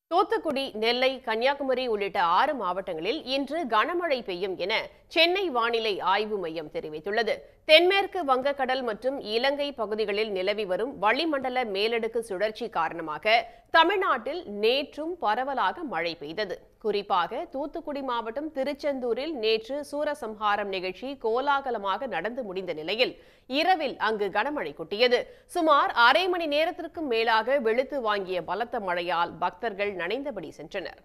தூத்துக்குடி நெல்லை கன்னியாகுமரி உள்ளிட்ட ஆறு மாவட்டங்களில் இன்று கனமழை பெய்யும் என சென்னை வானிலை ஆய்வு மையம் தெரிவித்துள்ளது தென்மேற்கு வங்கக்கடல் மற்றும் இலங்கை பகுதிகளில் நிலவி வரும் வளிமண்டல மேலடுக்கு சுழற்சி காரணமாக தமிழ்நாட்டில் நேற்றும் பரவலாக மழை பெய்தது குறிப்பாக தூத்துக்குடி மாவட்டம் திருச்செந்தூரில் நேற்று சூரசம்ஹாரம் நிகழ்ச்சி கோலாகலமாக நடந்து முடிந்த நிலையில் இரவில் அங்கு கனமழை கொட்டியது சுமார் அரை மணி நேரத்திற்கும் மேலாக வெளுத்து வாங்கிய பலத்த மழையால் பக்தர்கள் நனைந்தபடி சென்றனர்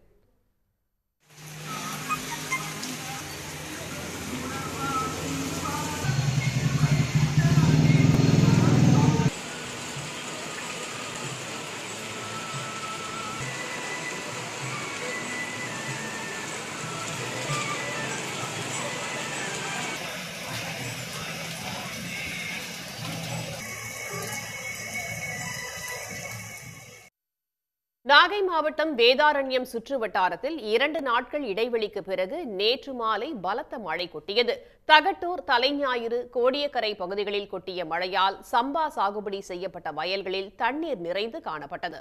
நாகை மாவட்டம் வேதாரண்யம் சுற்று வட்டாரத்தில் இரண்டு நாட்கள் இடைவெளிக்கு பிறகு நேற்று மாலை பலத்த மழை கொட்டியது தகட்டூர் தலைஞாயிறு கோடியக்கரை பகுதிகளில் கொட்டிய மழையால் சம்பா சாகுபடி செய்யப்பட்ட வயல்களில் தண்ணீர் நிறைந்து காணப்பட்டது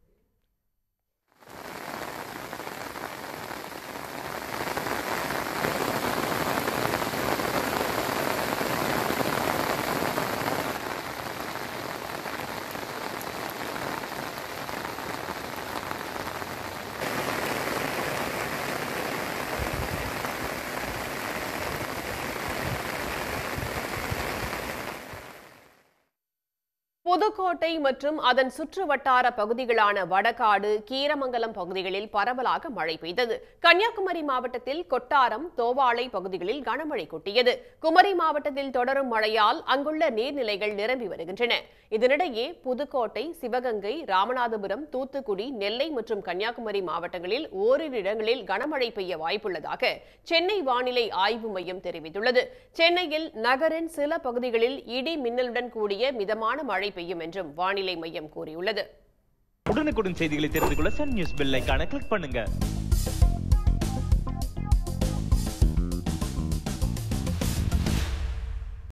புதுக்கோட்டை மற்றும் அதன் சுற்று வட்டார பகுதிகளான வடகாடு கீரமங்கலம் பகுதிகளில் பரவலாக மழை பெய்தது கன்னியாகுமரி மாவட்டத்தில் கொட்டாரம் தோவாளை பகுதிகளில் கனமழை கொட்டியது குமரி மாவட்டத்தில் தொடரும் மழையால் அங்குள்ள நீர்நிலைகள் நிரம்பி வருகின்றன இதனிடையே புதுக்கோட்டை சிவகங்கை ராமநாதபுரம் தூத்துக்குடி நெல்லை மற்றும் கன்னியாகுமரி மாவட்டங்களில் ஓரிரு இடங்களில் கனமழை பெய்ய வாய்ப்புள்ளதாக சென்னை வானிலை ஆய்வு மையம் தெரிவித்துள்ளது சென்னையில் நகரின் சில பகுதிகளில் இடி மின்னலுடன் கூடிய மிதமான மழை பெய்யும் என்றும் வானிலை மையம் கூறியுள்ளது உடனுக்குடன் செய்திகளை தெரிந்து கொள்ள சன் நியூஸ் பெல் ஐகானை கிளிக் பண்ணுங்க